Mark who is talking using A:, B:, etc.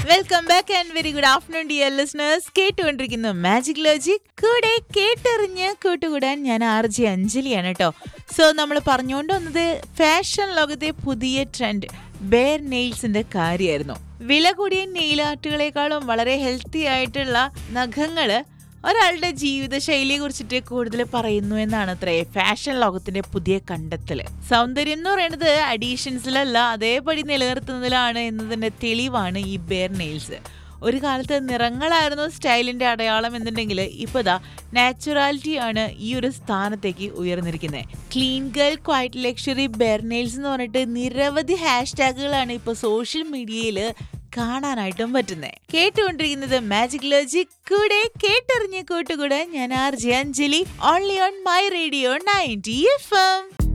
A: welcome back and very good afternoon dear listeners കേട്ടുകൊണ്ടിരിക്കുന്നു magic logic കൂടെ കേട്ടറിഞ്ഞ് കൂട്ടുകൂടാൻ ഞാൻ ആർ ജെ അഞ്ജലിയാണ് കേട്ടോ സോ നമ്മൾ പറഞ്ഞുകൊണ്ട് വന്നത് ഫാഷൻ ലോകത്തെ പുതിയ ട്രെൻഡ് ബെയർ നെയിൽസിന്റെ കാര്യമായിരുന്നു വില കൂടിയ നെയിൽ ആർട്ടുകളെക്കാളും വളരെ ഹെൽത്തി ആയിട്ടുള്ള നഖങ്ങള് ഒരാളുടെ ജീവിതശൈലിയെ കുറിച്ചിട്ട് കൂടുതൽ പറയുന്നു എന്നാണ് അത്രേ ഫാഷൻ ലോകത്തിന്റെ പുതിയ കണ്ടെത്തല് സൗന്ദര്യം എന്ന് പറയുന്നത് അഡീഷൻസിലല്ല അതേപടി നിലനിർത്തുന്നതിലാണ് എന്നതിന്റെ തെളിവാണ് ഈ ബെയർ നെയിൽസ് ഒരു കാലത്ത് നിറങ്ങളായിരുന്നു സ്റ്റൈലിന്റെ അടയാളം എന്നുണ്ടെങ്കിൽ ഇപ്പൊ ദാ നാച്ചുറാലിറ്റി ആണ് ഈ ഒരു സ്ഥാനത്തേക്ക് ഉയർന്നിരിക്കുന്നത് clean girl quiet luxury bare nails എന്ന് പറഞ്ഞിട്ട് നിരവധി ഹാഷ്ടാഗുകളാണ് ഇപ്പൊ സോഷ്യൽ മീഡിയയിൽ കാണാനായിട്ടും പറ്റുന്നത് കേട്ടുകൊണ്ടിരിക്കുന്നത് മാജിക് ലോജിക് കൂടെ കേട്ടറിഞ്ഞ കൂട്ടുകൂടെ ഞാൻ R J Anjali only on my radio ninety F M